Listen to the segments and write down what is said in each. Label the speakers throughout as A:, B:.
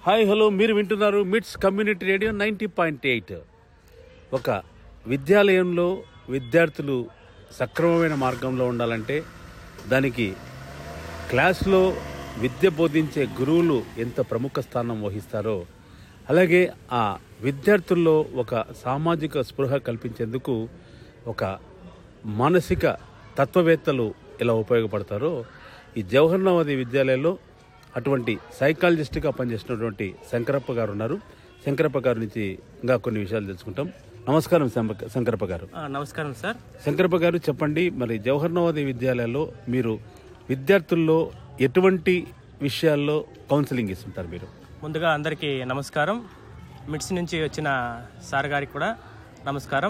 A: hi hello మీరు వింటున్నారు MITS community radio ninety point eight ఒక విద్యాలయంలో విద్యార్థులు సక్రమమైన మార్గంలో ఉండాలంటే దానికి క్లాస్లో విద్య బోధించే గురువులు ఎంత ప్రముఖ స్థానం వహిస్తారో అలాగే ఆ విద్యార్థుల్లో ఒక సామాజిక స్పృహ కల్పించేందుకు ఒక మానసిక తత్వవేత్తలు ఎలా ఉపయోగపడతారో ఈ జవహర్ నవోదయ విద్యాలయంలో అటువంటి సైకాలజిస్ట్గా పనిచేసినటువంటి శంకరప్ప గారు ఉన్నారు శంకరప్ప గారి నుంచి ఇంకా కొన్ని విషయాలు తెలుసుకుంటాం నమస్కారం శంప- శంకరప్ప గారు
B: ఆ, నమస్కారం సార్
A: శంకరప్ప గారు చెప్పండి మరి జవహర్ నవోదయ విద్యాలయాల్లో మీరు విద్యార్థుల్లో ఎటువంటి విషయాల్లో కౌన్సిలింగ్ ఇస్తుంటారు మీరు
B: ముందుగా అందరికీ నమస్కారం మిడ్స్ నుంచి వచ్చిన సార్ గారికి కూడా నమస్కారం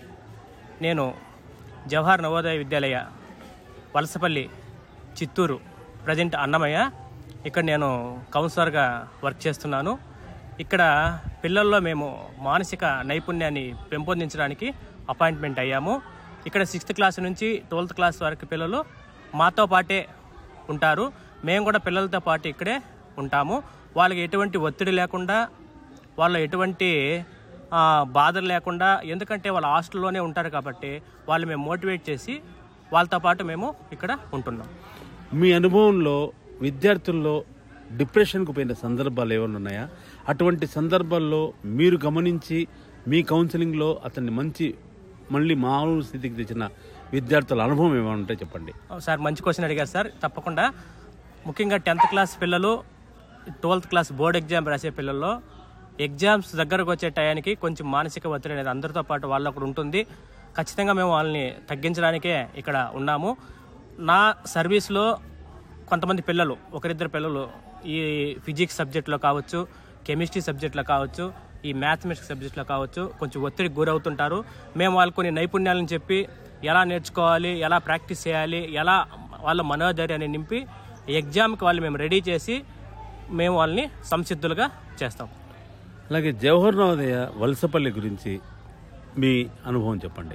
B: నేను జవహర్ నవోదయ విద్యాలయ వలసపల్లి చిత్తూరు ప్రజెంట్ అన్నమయ్య ఇక్కడ నేను కౌన్సిలర్గా వర్క్ చేస్తున్నాను ఇక్కడ పిల్లల్లో మేము మానసిక నైపుణ్యాన్ని పెంపొందించడానికి అపాయింట్మెంట్ అయ్యాము ఇక్కడ సిక్స్త్ క్లాస్ నుంచి ట్వెల్త్ క్లాస్ వరకు పిల్లలు మాతో పాటే ఉంటారు మేము కూడా పిల్లలతో పాటు ఇక్కడే ఉంటాము వాళ్ళకి ఎటువంటి ఒత్తిడి లేకుండా వాళ్ళు ఎటువంటి ఆ, బాధలు లేకుండా ఎందుకంటే వాళ్ళు హాస్టల్లోనే ఉంటారు కాబట్టి వాళ్ళు మేము మోటివేట్ చేసి వాళ్ళతో పాటు మేము ఇక్కడ ఉంటున్నాం
A: మీ అనుభవంలో విద్యార్థుల్లో డిప్రెషన్కు పోయిన సందర్భాలు ఏమైనా ఉన్నాయా అటువంటి సందర్భాల్లో మీరు గమనించి మీ కౌన్సిలింగ్లో అతన్ని మంచి మళ్ళీ మామూలు స్థితికి తెచ్చిన విద్యార్థుల అనుభవం ఏమైనా ఉంటే చెప్పండి
B: సార్ మంచి క్వశ్చన్ అడిగారు సార్ తప్పకుండా ముఖ్యంగా టెన్త్ క్లాస్ పిల్లలు ట్వెల్త్ క్లాస్ బోర్డ్ ఎగ్జామ్ రాసే పిల్లల్లో ఎగ్జామ్స్ దగ్గరకు వచ్చే టయానికి కొంచెం మానసిక ఒత్తిడి అనేది అందరితో పాటు వాళ్ళకు కూడా ఉంటుంది ఖచ్చితంగా మేము వాళ్ళని తగ్గించడానికే ఇక్కడ ఉన్నాము నా సర్వీస్లో కొంతమంది పిల్లలు ఒకరిద్దరు పిల్లలు ఈ ఫిజిక్స్ సబ్జెక్ట్లో కావచ్చు కెమిస్ట్రీ సబ్జెక్ట్లో కావచ్చు ఈ మ్యాథమెటిక్స్ సబ్జెక్ట్లో కావచ్చు కొంచెం ఒత్తిడికి గురవుతుంటారు మేము వాళ్ళకు కొన్ని నైపుణ్యాలను చెప్పి ఎలా నేర్చుకోవాలి ఎలా ప్రాక్టీస్ చేయాలి ఎలా వాళ్ళ మనోధైర్యాన్ని నింపి ఎగ్జామ్కి వాళ్ళు మేము రెడీ చేసి మేము వాళ్ళని సంసిద్ధులుగా చేస్తాం
A: అలాగే జవహర్ నవోదయ వలసపల్లి గురించి మీ అనుభవం చెప్పండి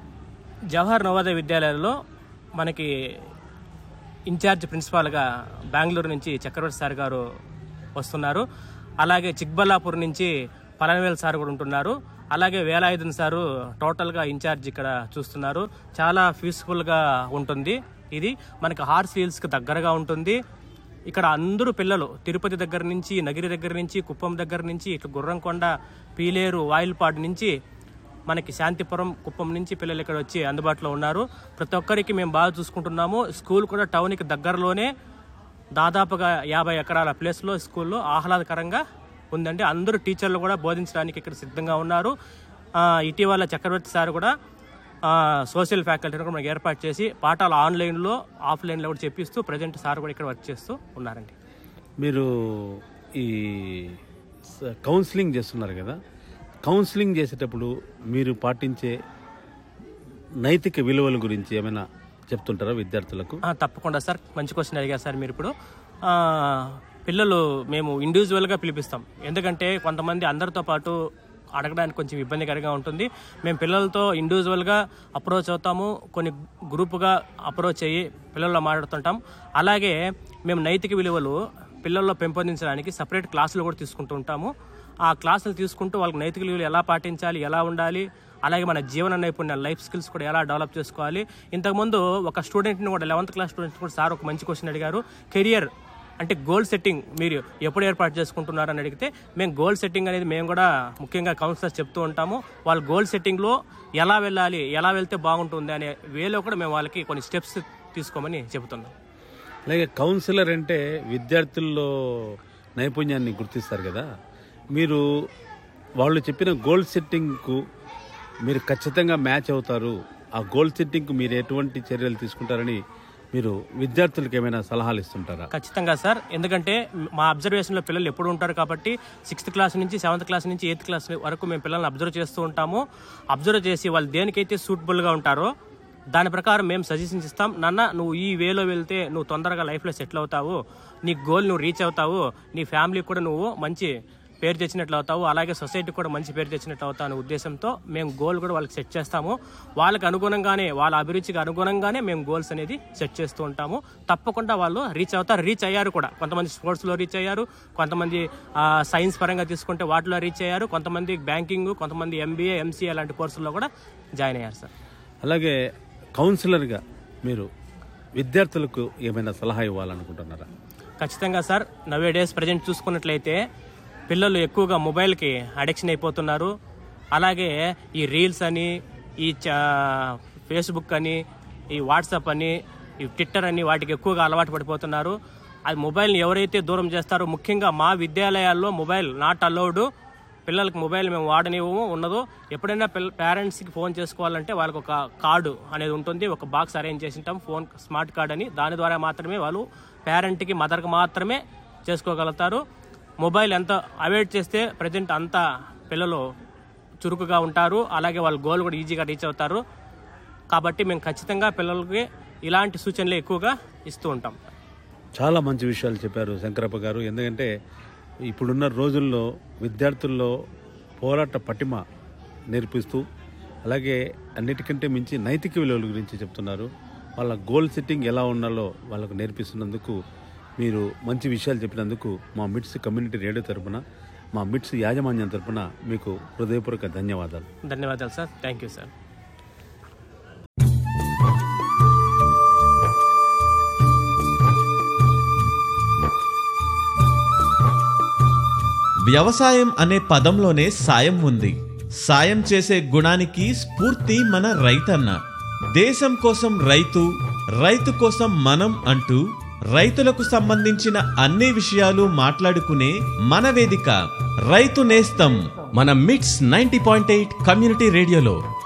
B: జవహర్ నవోదయ విద్యాలయాల్లో మనకి ఇన్ఛార్జ్ ప్రిన్సిపాల్గా బెంగళూరు నుంచి చక్రవర్తి సార్ గారు వస్తున్నారు అలాగే చిక్బల్లాపూర్ నుంచి పలనవేల్ సార్ కూడా ఉంటున్నారు అలాగే వేలాయుధన్ సారు టోటల్గా ఇన్ఛార్జ్ ఇక్కడ చూస్తున్నారు చాలా పీస్ఫుల్గా ఉంటుంది ఇది మనకి హార్స్ హీల్స్కి దగ్గరగా ఉంటుంది ఇక్కడ అందరూ పిల్లలు తిరుపతి దగ్గర నుంచి నగిరి దగ్గర నుంచి కుప్పం దగ్గర నుంచి ఇటు గుర్రంకొండ పీలేరు వాయిల్పాడు నుంచి మనకి శాంతిపురం కుప్పం నుంచి పిల్లలు ఇక్కడ వచ్చి అందుబాటులో ఉన్నారు ప్రతి ఒక్కరికి మేము బాగా చూసుకుంటున్నాము స్కూల్ కూడా టౌన్కి దగ్గరలోనే దాదాపుగా యాభై ఎకరాల ప్లేస్లో స్కూల్లో ఆహ్లాదకరంగా ఉందండి అందరూ టీచర్లు కూడా బోధించడానికి ఇక్కడ సిద్ధంగా ఉన్నారు ఆ, ఇటీవల చక్రవర్తి సార్ కూడా ఆ, సోషల్ ఫ్యాకల్టీని కూడా మనకి ఏర్పాటు చేసి పాఠాలు ఆన్లైన్లో ఆఫ్లైన్లో కూడా చెప్పిస్తూ ప్రజెంట్ సార్ కూడా ఇక్కడ వర్క్ చేస్తూ ఉన్నారండి
A: మీరు ఈ స- కౌన్సిలింగ్ చేస్తున్నారు కదా కౌన్సిలింగ్ చేసేటప్పుడు మీరు పాటించే నైతిక విలువల గురించి ఏమైనా చెప్తుంటారా విద్యార్థులకు
B: ఆ, తప్పకుండా సార్ మంచి క్వశ్చన్ అడిగారు సార్ మీరు ఇప్పుడు ఆ, పిల్లలు మేము ఇండివిజువల్గా పిలిపిస్తాం ఎందుకంటే కొంతమంది అందరితో పాటు అడగడానికి కొంచెం ఇబ్బందికరంగా ఉంటుంది మేము పిల్లలతో ఇండివిజువల్గా అప్రోచ్ అవుతాము కొన్ని గ్రూపుగా అప్రోచ్ అయ్యి పిల్లల్లో మాట్లాడుతుంటాం అలాగే మేము నైతిక విలువలు పిల్లల్లో పెంపొందించడానికి సపరేట్ క్లాసులు కూడా తీసుకుంటూ ఉంటాము ఆ క్లాసులు తీసుకుంటూ వాళ్ళకి నైతిక విలువలు ఎలా పాటించాలి ఎలా ఉండాలి అలాగే మన జీవన నైపుణ్యాలు లైఫ్ స్కిల్స్ కూడా ఎలా డెవలప్ చేసుకోవాలి ఇంతకుముందు ఒక స్టూడెంట్ని కూడా లెవెంత్ క్లాస్ స్టూడెంట్ కూడా సార్ ఒక మంచి క్వశ్చన్ అడిగారు కెరియర్ అంటే గోల్ సెట్టింగ్ మీరు ఎప్పుడు ఏర్పాటు చేసుకుంటున్నారని అడిగితే మేము గోల్ సెట్టింగ్ అనేది మేము కూడా ముఖ్యంగా కౌన్సిలర్స్ చెప్తూ ఉంటాము వాళ్ళ గోల్ సెట్టింగ్లో ఎలా వెళ్ళాలి ఎలా వెళ్తే బాగుంటుంది అనే వేలో కూడా మేము వాళ్ళకి కొన్ని స్టెప్స్ తీసుకోమని చెబుతున్నాం
A: అలాగే కౌన్సిలర్ అంటే విద్యార్థుల్లో నైపుణ్యాన్ని గుర్తిస్తారు కదా మీరు వాళ్ళు చెప్పిన గోల్ సెట్టింగ్కు మీరు ఖచ్చితంగా మ్యాచ్ అవుతారు ఆ గోల్ సెట్టింగ్కు మీరు ఎటువంటి చర్యలు తీసుకుంటారని మీరు విద్యార్థులకు ఏమైనా సలహాలు ఇస్తుంటారా
B: ఖచ్చితంగా సార్ ఎందుకంటే మా అబ్జర్వేషన్లో పిల్లలు ఎప్పుడు ఉంటారు కాబట్టి సిక్స్త్ క్లాస్ నుంచి సెవెంత్ క్లాస్ నుంచి ఎయిత్ క్లాస్ వరకు మేము పిల్లల్ని అబ్జర్వ్ చేస్తూ ఉంటాము అబ్జర్వ్ చేసి వాళ్ళు దేనికైతే సూటబుల్గా ఉంటారో దాని ప్రకారం మేము సజెషన్స్ ఇస్తాం నాన్న నువ్వు ఈ వేలో వెళ్తే నువ్వు తొందరగా లైఫ్లో సెటిల్ అవుతావు నీ గోల్ నువ్వు రీచ్ అవుతావు నీ ఫ్యామిలీకి కూడా నువ్వు మంచి పేరు తెచ్చినట్లు అవుతావు అలాగే సొసైటీ కూడా మంచి పేరు తెచ్చినట్లు అవుతావు అనే ఉద్దేశంతో మేము గోల్ కూడా వాళ్ళకి సెట్ చేస్తాము వాళ్ళకి అనుగుణంగానే వాళ్ళ అభిరుచికి అనుగుణంగానే మేము గోల్స్ అనేది సెట్ చేస్తూ ఉంటాము తప్పకుండా వాళ్ళు రీచ్ అవుతారు రీచ్ అయ్యారు కూడా కొంతమంది స్పోర్ట్స్లో రీచ్ అయ్యారు కొంతమంది ఆ, సైన్స్ పరంగా తీసుకుంటే వాటిలో రీచ్ అయ్యారు కొంతమంది బ్యాంకింగ్ కొంతమంది ఎంబీఏ ఎంసీఏ లాంటి కోర్సుల్లో కూడా జాయిన్ అయ్యారు సార్
A: అలాగే కౌన్సిలర్గా మీరు విద్యార్థులకు ఏమైనా సలహా ఇవ్వాలనుకుంటున్నారా
B: ఖచ్చితంగా సార్ నవే డేస్ ప్రజెంట్ చూసుకున్నట్లయితే పిల్లలు ఎక్కువగా మొబైల్కి అడిక్షన్ అయిపోతున్నారు అలాగే ఈ రీల్స్ అని ఈ చా- ఫేస్బుక్ అని ఈ వాట్సాప్ అని ఈ ట్విట్టర్ అని వాటికి ఎక్కువగా అలవాటు పడిపోతున్నారు అది మొబైల్ని ఎవరైతే దూరం చేస్తారో ముఖ్యంగా మా విద్యాలయాల్లో మొబైల్ నాట్ అలౌడ్ పిల్లలకు మొబైల్ మేము వాడనివ్వము ఉన్నదో ఎప్పుడైనా పిల్ల పేరెంట్స్కి ఫోన్ చేసుకోవాలంటే వాళ్ళకి ఒక కార్డు అనేది ఉంటుంది ఒక బాక్స్ అరేంజ్ చేసి ఉంటాం ఫోన్ స్మార్ట్ కార్డ్ అని దాని ద్వారా మాత్రమే వాళ్ళు పేరెంట్కి మదర్కి మాత్రమే చేసుకోగలుగుతారు మొబైల్ ఎంత అవాయిడ్ చేస్తే ప్రజెంట్ అంత పిల్లలు చురుకుగా ఉంటారు అలాగే వాళ్ళ గోల్ కూడా ఈజీగా రీచ్ అవుతారు కాబట్టి మేము ఖచ్చితంగా పిల్లలకి ఇలాంటి సూచనలు ఎక్కువగా ఇస్తూ ఉంటాం
A: చాలా మంచి విషయాలు చెప్పారు శంకరప్ప గారు ఎందుకంటే ఇప్పుడున్న రోజుల్లో విద్యార్థుల్లో పోరాట పటిమ నేర్పిస్తూ అలాగే అన్నిటికంటే మించి నైతిక విలువల గురించి చెప్తున్నారు వాళ్ళ గోల్ సెట్టింగ్ ఎలా ఉండాలో వాళ్ళకు నేర్పిస్తున్నందుకు మీరు మంచి విషయాలు చెప్పినందుకు మా మిట్స్ కమ్యూనిటీ రేడియో తరపున మా మిట్స్ యాజమాన్యం తరపున మీకు హృదయపూర్వక ధన్యవాదాలు
B: ధన్యవాదాలు సార్ థ్యాంక్ యూ సార్
C: వ్యవసాయం అనే పదంలోనే సాయం ఉంది సాయం చేసే గుణానికి స్ఫూర్తి మన రైతన్న దేశం కోసం రైతు రైతు కోసం మనం అంటూ రైతులకు సంబంధించిన అన్ని విషయాలు మాట్లాడుకునే మన వేదిక రైతు నేస్తం మన మిట్స్ నైంటీ పాయింట్ ఎయిట్ కమ్యూనిటీ రేడియోలో